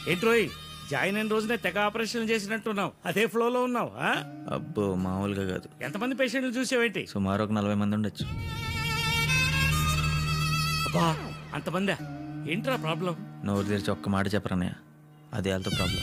ఏంట్రోయ్ join అయిన రోజునే తెగ ఆపరేషన్ చేసినట్టున్నావు అదే ఫ్లోలో ఉన్నావు ఆ? అబ్బో మామూలుగా కాదు ఎంతమంది పేషెంట్లు చూసావేంటి సుమారు ఒక నలభై మంది ఉండొచ్చు అబ్బా అంతమందా ఏంట్రా ప్రాబ్లం నోరు తెరిచి ఒక్క మాట చెప్పరన్నయ్య అదే వాళ్ళతో ప్రాబ్లం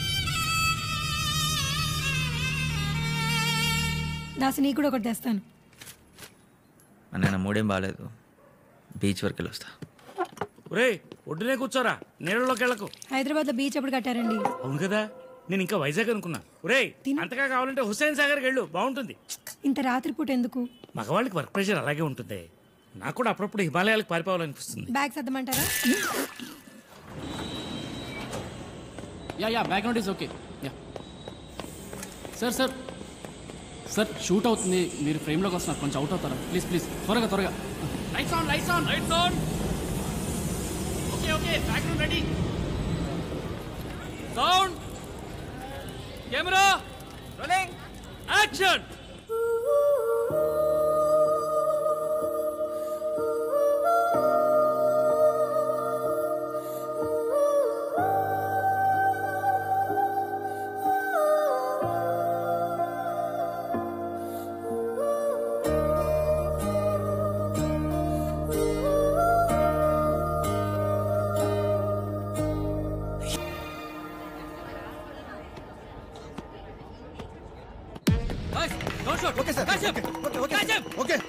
దాసి నీకు కూడా ఒకటి తెస్తాను అన్నయ్య నా మూడేం బాగాలేదు బీచ్ వరకు వెళ్ళి వస్తా ఒరేయ్ ఒడ్డునే కూర్చోరా నీళ్ళలోకి వెళ్ళకు హైదరాబాద్ లో బీచ్ ఎప్పుడు కట్టారండి అవును కదా నేను ఇంకా వైజాగ్ అనుకున్నా ఒరేయ్ అంతగా కావాలంటే హుస్సేన్ సాగర్కి వెళ్ళు బాగుంటుంది ఇంత రాత్రిపూట ఎందుకు మగవాళ్ళకి వర్క్ ప్రెషర్ అలాగే ఉంటుంది నాకు కూడా అప్పుడప్పుడు హిమాలయాలకు పారిపోవాలనిపిస్తుంది బ్యాగ్ సర్దమంటారా yeah yeah background is okay yeah sir sir sir shoot అవుతుంది మీరు ఫ్రేమ్లోకి వస్తున్నారు కొంచెం అవుట్ అవుతారా ప్లీజ్ ప్లీజ్ త్వరగా త్వరగా lights on lights on lights on okay okay background ready sound camera rolling action don't shoot okay sir okay okay okay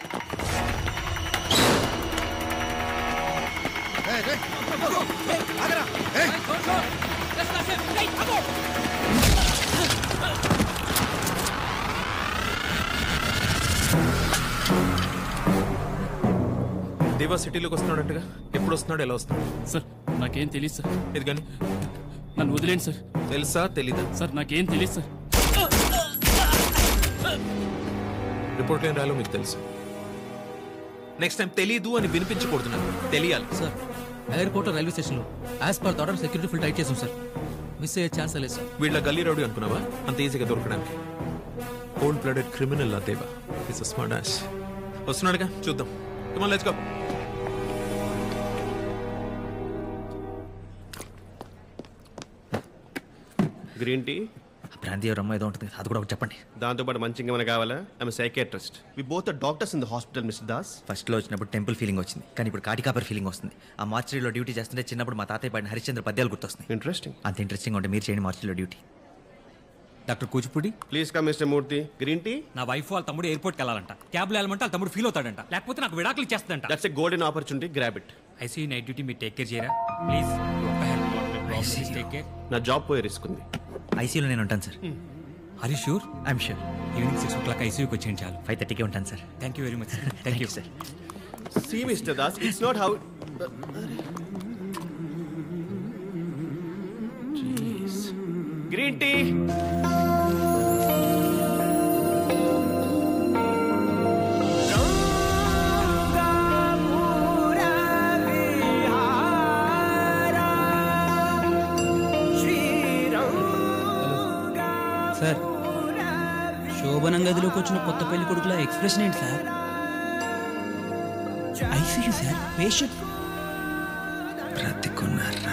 ఆగరా ఏయ్ don't shoot just catch him right come Deva సిటీలోకి వస్తున్నాడంటగా ఎప్పుడు వస్తున్నాడు ఎలా వస్తున్నాడు సార్ నాకేం తెలియదు సార్ ఇది కానీ నన్ను వదిలేండి సార్ తెలుసా తెలీదా సార్ నాకేం తెలియదు సార్ రిపోర్ట్ ఏం రాలో మీకు తెలుసు నెక్స్ట్ టైం తెలీదు అని వినిపించకూడదు నాకు తెలియాలి సార్ ఎయిర్పోర్ట్ రైల్వే స్టేషన్లో as per order security full tight చేసాం సార్ మిస్ అయ్యే ఛాన్స్ లేదు సార్ వీళ్ళ గల్లీ రౌడీ అనుకున్నావా అంత ఈజీగా దొరకడానికి కోల్డ్ బ్లడెడ్ క్రిమినల్ ఆ దేవా ఇట్స్ స్మార్ట్ డాష్ వస్తున్నాడుగా చూద్దాం come on let's go green tea ప్రాంతీయ రమ్మ ఏదో ఉంటుంది అది కూడా ఒకటి చెప్పండి దాంతోపాటు మంచి ఇంకేమైనా కావాలా I'm psychiatrist we both doctors in the hospital mister Das ఫస్ట్లో వచ్చినప్పుడు టెంపుల్ ఫీలింగ్ వచ్చింది కానీ ఇప్పుడు కాటికాపర్ ఫీలింగ్ వస్తుంది ఆ మార్చిలో డ్యూటీ చేస్తుంటే చిన్నప్పుడు మా తాతయ్య పాడిన హరిశ్చంద్ర పద్యాలు గుర్తొస్తున్నాయి ఇంట్రెస్టింగ్ అంత ఇంట్రెస్టింగ్ ఉంటే మీరు చేయండి మార్చిలో duty doctor Kuchipudi please come mister Murthy green tea నా వైఫ్ వాళ్ళ తమ్ముడు ఎయిర్పోర్ట్కి వెళ్ళాలంట క్యాబ్లో వెళ్ళమంటే వాళ్ళ తమ్ముడు ఫీల్ అవుతాడంట లేకపోతే నాకు విడాకులు ఇచ్చేస్తుందంట that's a golden opportunity grab it I see night duty మీరు టేక్ కేర్ చేయరా ప్లీజ్ ఒక్క హెల్ప్ ప్లీజ్ టేక్ కేర్ నా జాబ్ పోయే రిస్క్ ఉంది ఐసీయూలో నేను ఉంటాను sir Hari sure I'm sure evening six o'clock ఐసీయూకి వచ్చేయండి చాలు ఫైవ్ థర్టీకే ఉంటాను sir thank you very much thank you sir See, Mr. Das, it's not how. Jeez. Green tea. Sir శోభనం గదిలోకి వచ్చిన కొత్త పెళ్లి కొడుకుల ఎక్స్ప్రెషన్ ఏంటి సార్ ఐసీయూ సార్ పేషెంట్ బ్రతికున్నారా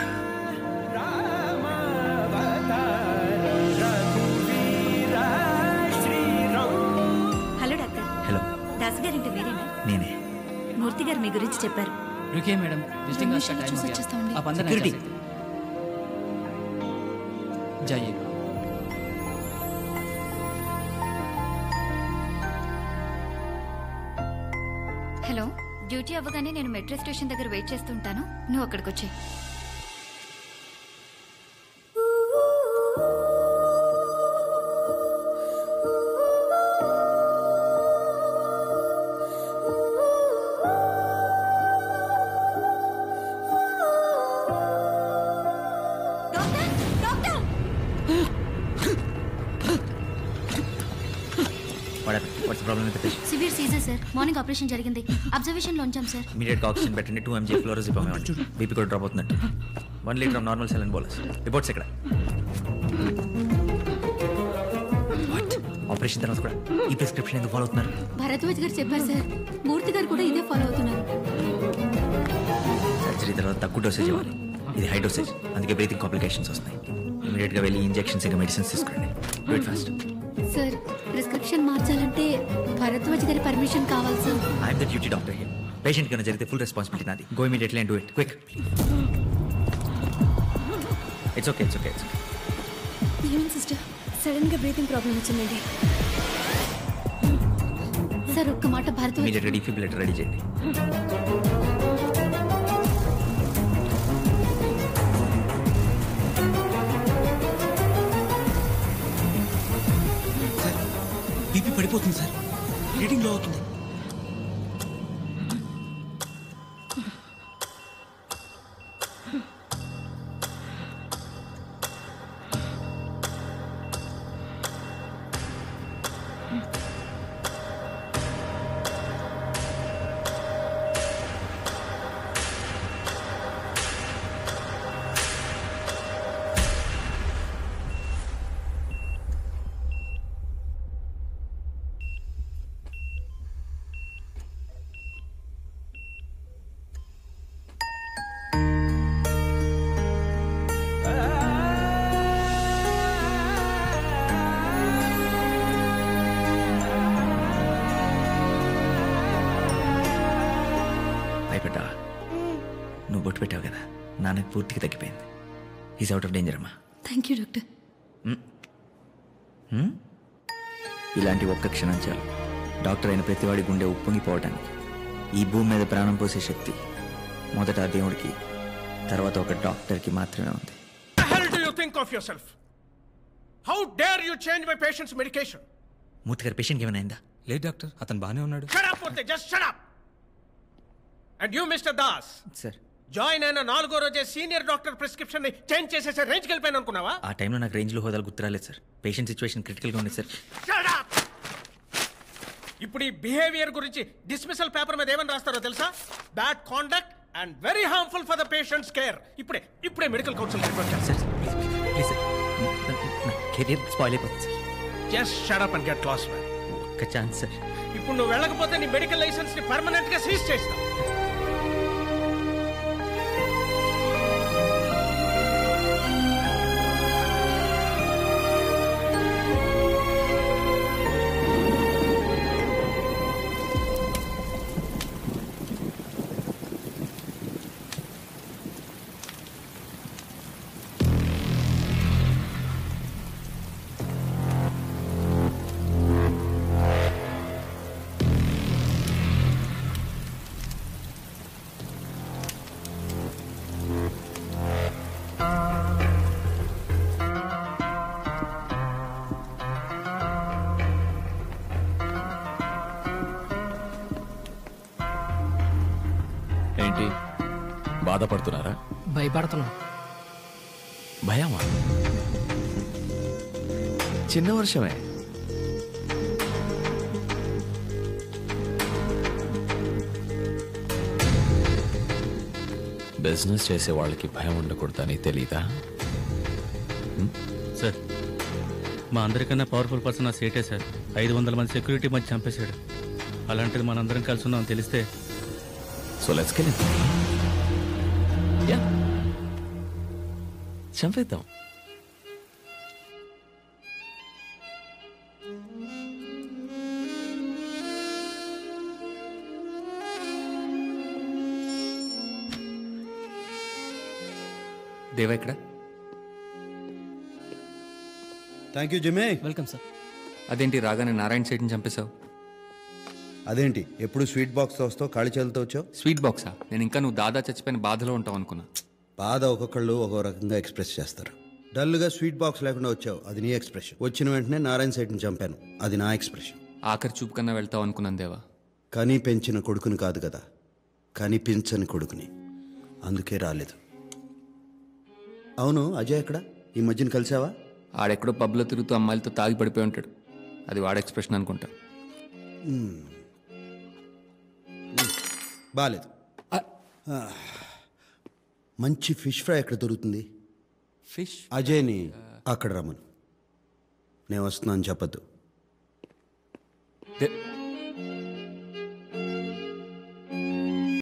హలో డాక్టర్ హలో దాస్ గారింటి మీరేనా నేనే మూర్తి గారు మీ గురించి చెప్పారు रुकिए मैडम विजिटिंग का टाइम हो गया आप अंदर नहीं जा Security. सकते जाइए హలో డ్యూటీ అవ్వగానే నేను మెట్రో స్టేషన్ దగ్గర వెయిట్ చేస్తుంటాను నువ్వు అక్కడికి వచ్చే what's problem with patient severe seizure sir morning operation జరిగింది అబ్జర్వేషన్ లో ఉంచాం సార్ ఇమీడియట్ ఆక్సిజన్ పెట్టండి టూ ఎంజీ ఫ్లోరోజిపమ్ ఇవ్వండి బీపీ కూడా డ్రాప్ అవుతుందంట one litre of normal saline bolus reports ఇక్కడ ఆపరేషన్ తర్వాత కూడా ఈ ప్రిస్క్రిప్షన్ ఎందుకు ఫాలో అవుతున్నారు భరద్వాజ్ గారు చెప్పారు సార్ మూర్తి గారు కూడా ఇదే ఫాలో అవుతున్నారు సర్జరీ తర్వాత తక్కువ డోసేజ్ ఇవ్వాలి ఇది హై డోసేజ్ అందుకే బ్రీతింగ్ కాంప్లికేషన్స్ వస్తాయి ఇమీడియట్గా వెళ్ళి ఇంజెక్షన్స్ ఇంకా మెడిసిన్స్ తీసుకోండి వెయిట్ ఫాస్ట్ సార్ ప్రిస్క్రిప్షన్ మార్చాలంటే భరద్వాజ్ గారి పర్మిషన్ కావాలి sir I'm the duty doctor here patient కన్నా జరిగితే ఫుల్ రెస్పాన్సిబిలిటీ నాది go immediately and do it quick it's okay it's okay it's okay ఏమేం సిస్టర్ సడన్ గా బ్రీతింగ్ ప్రాబ్లం వచ్చిందండి సార్ ఒక్క మాట భరద్వాజ్ ఇమీడియట్గా డిఫిబ్రిలేటర్ రెడీ చేయండి బీపీ పడిపోతుంది సార్ రీడింగ్ లో అవుతుంది భయపడ్డావా నువ్వు బొట్టు పెట్టావు కదా నాన్నకు పూర్తిగా తగ్గిపోయింది ఈజ్ అవుట్ ఆఫ్ డేంజర్ అమ్మా థ్యాంక్ యూ డాక్టర్ ఇలాంటి ఒక్క క్షణం చాలు డాక్టర్ అయిన ప్రతివాడి గుండె ఉప్పొంగిపోవటానికి ఈ భూమి మీద ప్రాణం పోసే శక్తి మొదట ఆ దేవుడికి తర్వాత ఒక డాక్టర్కి మాత్రమే ఉంది the hell do you think of yourself? How dare you change my patient's medication? మూర్తి గారి పేషెంట్కి ఏమైనా అయిందా లేదు డాక్టర్ అతను బాగానే ఉన్నాడు Shut up, Murthy, just shut up! And you, Mr. Das, sir join అయిన నాలుగో రోజే సీనియర్ డాక్టర్ ప్రిస్క్రిప్షన్ ని చేంజ్ చేసేసే రేంజ్కి వెళ్ళిపోయాను అనుకున్నావా ఆ టైంలో నాకు రేంజ్లో హోదాలు గుర్తురాలేదు సార్ పేషెంట్ సిచ్యువేషన్ క్రిటికల్గా ఉంది సార్ Shut up! ఇప్పుడు ఈ బిహేవియర్ గురించి డిస్మిసల్ పేపర్ మీద ఏమని రాస్తారో తెలుసా bad conduct and very harmful for the patients care ఇప్పుడే ఇప్పుడే మెడికల్ కౌన్సిల్ రిపోర్ట్ చేస్తాను సార్ ప్లీజ్ ప్లీజ్ సార్ నా కెరీర్ స్పాయిల్ అయిపోతుంది sir just shut up and get lost man ఒక్క ఛాన్స్ సార్ ఇప్పుడు నువ్వు వెళ్ళకపోతే నీ మెడికల్ లైసెన్స్ ని పర్మనెంట్ గా సీజ్ చేస్తాం ఏంటి బాధపడుతున్నారా భయపడుతున్నాం భయమా చిన్న వర్షమే బిజినెస్ చేసే వాళ్ళకి భయం ఉండకూడదని తెలీదా సార్ మా అందరికన్నా పవర్ఫుల్ పర్సన్ ఆ సేటే సార్ ఐదు వందల మంది సెక్యూరిటీ మధ్య చంపేశాడు అలాంటిది మనందరం కలిసి ఉన్నాం తెలిస్తే సో లెట్స్ కెల్ యా చంపేద్దాం దేవా ఇక్కడ థ్యాంక్ యూ జిమే వెల్కమ్ సార్ అదేంటి రాగానే నారాయణ సైడ్ని చంపేశావు అదేంటి ఎప్పుడు స్వీట్ బాక్స్తో వస్తావు ఖాళీ చేతులతో వచ్చావు స్వీట్ బాక్సా నేను ఇంకా నువ్వు దాదా చచ్చిపోయిన బాధలో ఉంటావు అనుకున్నా బాధ ఒక్కొక్కళ్ళు ఒక్కో రకంగా ఎక్స్ప్రెస్ చేస్తారు డల్గా స్వీట్ బాక్స్ లేకుండా వచ్చావు అది నీ ఎక్స్ప్రెషన్ వచ్చిన వెంటనే నారాయణ సైడ్ని చంపాను అది నా ఎక్స్ప్రెషన్ ఆఖరి చూపు కన్నా వెళ్తావు అనుకున్నాను దేవా కానీ పెంచిన కొడుకుని కాదు కదా కానీ పెంచని కొడుకుని అందుకే రాలేదు అవును అజయ్ ఎక్కడ ఈ మధ్యన కలిసావా ఆడెక్కడో పబ్లో తిరుగుతూ అమ్మాయిలతో తాగి పడిపోయి ఉంటాడు అది వాడ ఎక్స్ప్రెషన్ అనుకుంటా బాలేదు ఆ. మంచి ఫిష్ ఫ్రై ఎక్కడ దొరుకుతుంది ఫిష్ అజయ్ని అక్కడ రమ్మను నేను వస్తున్నాను చెప్పద్దు దే-